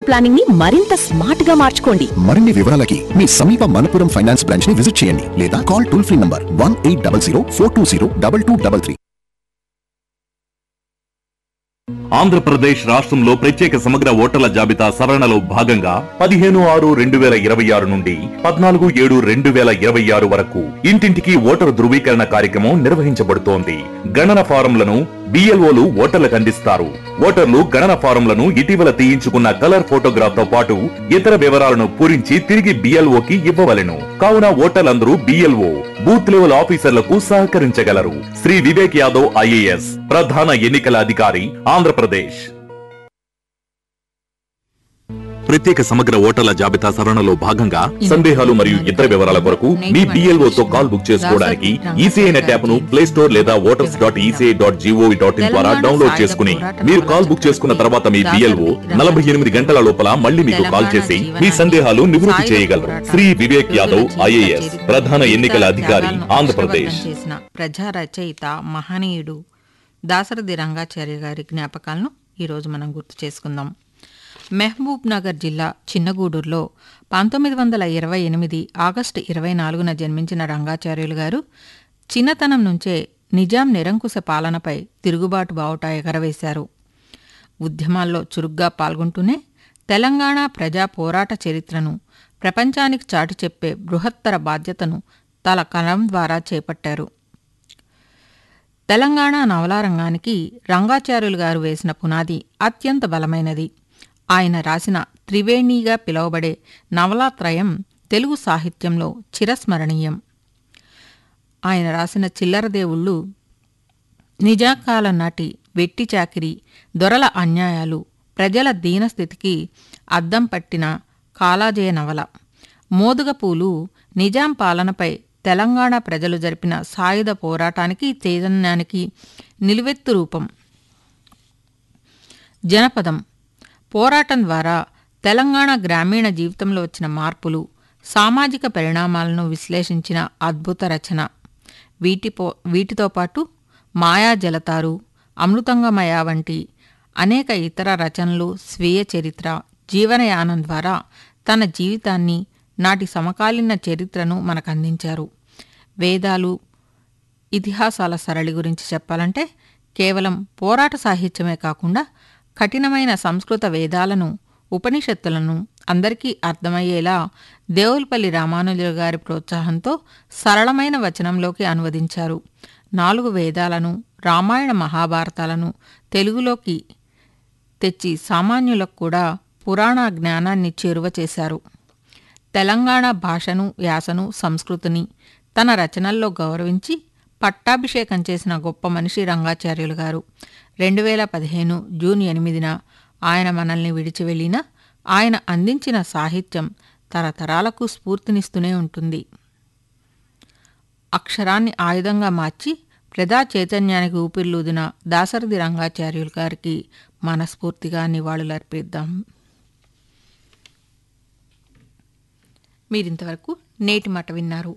planning ని మరింత smart గా మార్చుకోండి మరిన్ని వివరాలకి మీ సమీప మనపురం ఫైనాన్స్ బ్రాంచ్ ని విజిట్ చేయండి లేదా call toll free number one eight double zero four two zero double two double three Andhra Pradesh రాష్ట్రంలో ప్రత్యేక సమగ్ర ఓటర్ల జాబితా సవరణలో భాగంగా పదిహేను ఆరు రెండు వేల ఇరవై ఆరు నుండి పద్నాలుగు ఏడు రెండు వేల ఇరవై ఆరు వరకు ఇంటింటికి ఓటరు ధృవీకరణ కార్యక్రమం నిర్వహించబడుతోంది గణన ఫారంలను బిఎల్ఓలు ఓటర్లకు అందిస్తారు ఓటర్లు గణన ఫారంలను ఇటీవల తీయించుకున్న కలర్ ఫోటోగ్రాఫ్ తో పాటు ఇతర వివరాలను పూరించి తిరిగి బిఎల్ఓకి ఇవ్వవలెను కావున ఓటర్లందరూ బిఎల్ఓ బూత్ లెవెల్ ఆఫీసర్లకు సహకరించగలరు శ్రీ వివేక్ యాదవ్ ఐఏఎస్ ప్రధాన ఎన్నికల అధికారి ఆంధ్రప్రదేశ్ ప్రత్యేక సమగ్ర ఓటర్ల జాబితా సవరణలో భాగంగా సందేహాలు మరియు ఇతర వివరాల కొరకు మీ బిఎల్ఓ తో కాల్ బుక్ చేసుకోవడానికి ఈసీఐ నెట్ యాప్ ను ప్లే స్టోర్ లేదా voters dot ECI dot GOV dot in ద్వారా డౌన్లోడ్ చేసుకుని మీరు కాల్ బుక్ చేసుకున్న తర్వాత మీ బిఎల్ఓ నలభై ఎనిమిది గంటల లోపల మళ్ళీ మీకు కాల్ చేసి మీ సందేహాలు నివృత్తి చేయగలరు శ్రీ వివేక్ యాదవ్ ఐఏఎస్ ప్రధాన ఎన్నికల అధికారి ఆంధ్రప్రదేశ్ చేసిన ప్రజా రచయిత మహనీయుడు దాసరథి రంగాచార్య గారి జ్ఞాపకాలను ఈరోజు మనం గుర్తు చేసుకుందాం మహబూబ్ నగర్ జిల్లా చిన్నగూడూరులో పంతొమ్మిది వందల ఇరవై ఎనిమిది ఆగస్టు ఇరవై నాలుగున జన్మించిన రంగాచార్యులు గారు చిన్నతనం నుంచే నిజాం నిరంకుశ పాలనపై తిరుగుబాటు బావుట ఎగరవేశారు ఉద్యమాల్లో చురుగ్గా పాల్గొంటూనే తెలంగాణ ప్రజా పోరాట చరిత్రను ప్రపంచానికి చాటి చెప్పే బృహత్తర బాధ్యతను తల కలం ద్వారా చేపట్టారు తెలంగాణ నవలా రంగానికి రంగాచార్యులు గారు వేసిన పునాది అత్యంత బలమైనది ఆయన రాసిన త్రివేణిగా పిలువబడే నవలాత్రయం తెలుగు సాహిత్యంలో చిరస్మరణీయం ఆయన రాసిన చిల్లర దేవుళ్ళు నిజాకాలం నాటి వెట్టి చాకిరి దొరల అన్యాయాలు ప్రజల దీనస్థితికి అద్దం పట్టిన కాలాజయ నవల మోదుగపూలు నిజాం పాలనపై తెలంగాణ ప్రజలు జరిపిన సాయుధ పోరాటానికి చైతన్యానికి నిలువెత్తు రూపం జనపదం పోరాటం ద్వారా తెలంగాణ గ్రామీణ జీవితంలో వచ్చిన మార్పులు సామాజిక పరిణామాలను విశ్లేషించిన అద్భుత రచన వీటిపో వీటితో పాటు మాయా జలతారు అమృతంగమయ వంటి అనేక ఇతర రచనలు స్వీయ చరిత్ర జీవనయానం ద్వారా తన జీవితాన్ని నాటి సమకాలీన చరిత్రను మనకు అందించారు వేదాలు ఇతిహాసాల సరళి గురించి చెప్పాలంటే కేవలం పోరాట సాహిత్యమే కాకుండా కఠినమైన సంస్కృత వేదాలను ఉపనిషత్తులను అందరికీ అర్థమయ్యేలా దేవులపల్లి రామానుజుల గారి ప్రోత్సాహంతో సరళమైన వచనంలోకి అనువదించారు నాలుగు వేదాలను రామాయణ మహాభారతాలను తెలుగులోకి తెచ్చి సామాన్యులకు కూడా పురాణ జ్ఞానాన్ని చేరువ చేశారు తెలంగాణ భాషను యాసను సంస్కృతిని తన రచనల్లో గౌరవించి పట్టాభిషేకం చేసిన గొప్ప మనిషి రంగాచార్యులు గారు రెండు వేల పదిహేను జూన్ ఎనిమిదిన ఆయన మనల్ని విడిచి వెళ్ళిన ఆయన అందించిన సాహిత్యం తరతరాలకు స్ఫూర్తినిస్తూనే ఉంటుంది అక్షరాన్ని ఆయుధంగా మార్చి ప్రజా చైతన్యానికి ఊపిరిలూదిన దాసరథి రంగాచార్యులు గారికి మనస్ఫూర్తిగా నివాళులర్పిద్దాం మీరింతవరకు నేటి మాట విన్నారు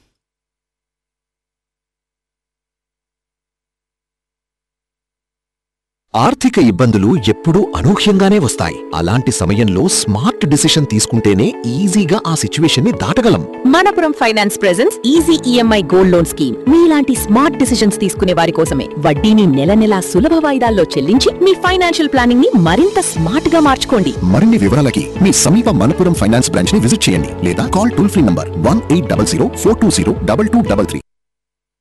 ఆర్థిక ఇబ్బందులు ఎప్పుడూ అనూహ్యంగానే వస్తాయి అలాంటి సమయంలో స్మార్ట్ డిసిషన్ తీసుకుంటేనే ఈజీగా ఆ సిచ్యువేషన్ ని దాటగలం Manappuram finance presents easy EMI gold loan scheme మీలాంటి స్మార్ట్ డిసిషన్స్ తీసుకునే వారి కోసమే వడ్డీని నెల నెలా సులభ వాయిదాల్లో చెల్లించి మీ ఫైనాన్షియల్ ప్లానింగ్ ని మరింత స్మార్ట్ గా మార్చుకోండి మరిన్ని వివరాలకి మీ సమీప మనపురం ఫైనాన్స్ బ్రాంచ్ ని విజిట్ చేయండి లేదా call toll free number one eight double zero four two zero double two double three